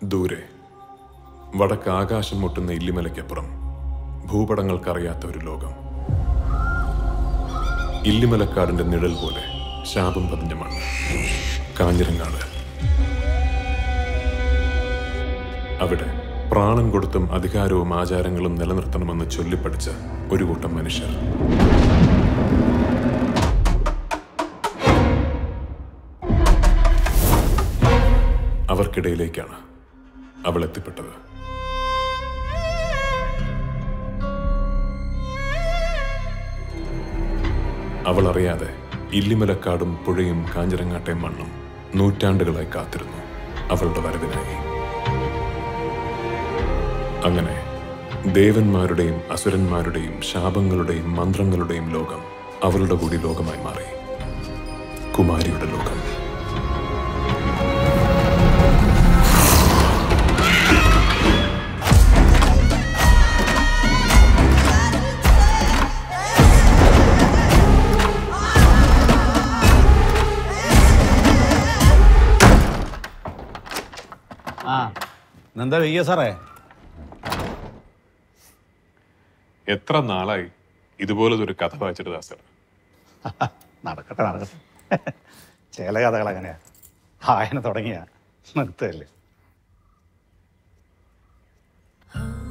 ദൂരെ വടക്ക് ആകാശം മുട്ടുന്ന ഇല്ലിമലയ്ക്കപ്പുറം ഭൂപടങ്ങൾക്കറിയാത്ത ഒരു ലോകം ഇല്ലിമലക്കാടിന്റെ നിഴൽ പോലെ ശാപം പതിഞ്ഞ മണ്ണ് കാഞ്ഞിരങ്ങാട് അവിടെ പ്രാണൻ കൊടുത്തും അധികാരവും ആചാരങ്ങളും നിലനിർത്തണമെന്ന് ചൊല്ലിപ്പഠിച്ച ഒരു കൂട്ടം മനുഷ്യർ അവർക്കിടയിലേക്കാണ് അവൾ എത്തിപ്പെട്ടത് അവൾ അറിയാതെ ഇല്ലിമലക്കാടും പുഴയും കാഞ്ഞിരങ്ങാട്ടെ മണ്ണും നൂറ്റാണ്ടുകളായി കാത്തിരുന്നു അവളുടെ വരവിനായി അങ്ങനെ ദേവന്മാരുടെയും അസുരന്മാരുടെയും ശാപങ്ങളുടെയും മന്ത്രങ്ങളുടെയും ലോകം അവളുടെ കൂടി ലോകമായി മാറി കുമാരിയുടെ ലോകം ആ എന്താ വയ്യ സാറേ എത്ര നാളായി ഇതുപോലത്തെ ഒരു കഥ വായിച്ചിട്ട് ദാസർ നടക്കട്ടെ നടക്കട്ടെ ചില കഥകൾ അങ്ങനെയാ വായന തുടങ്ങിയ നിർത്തല്ലേ ആ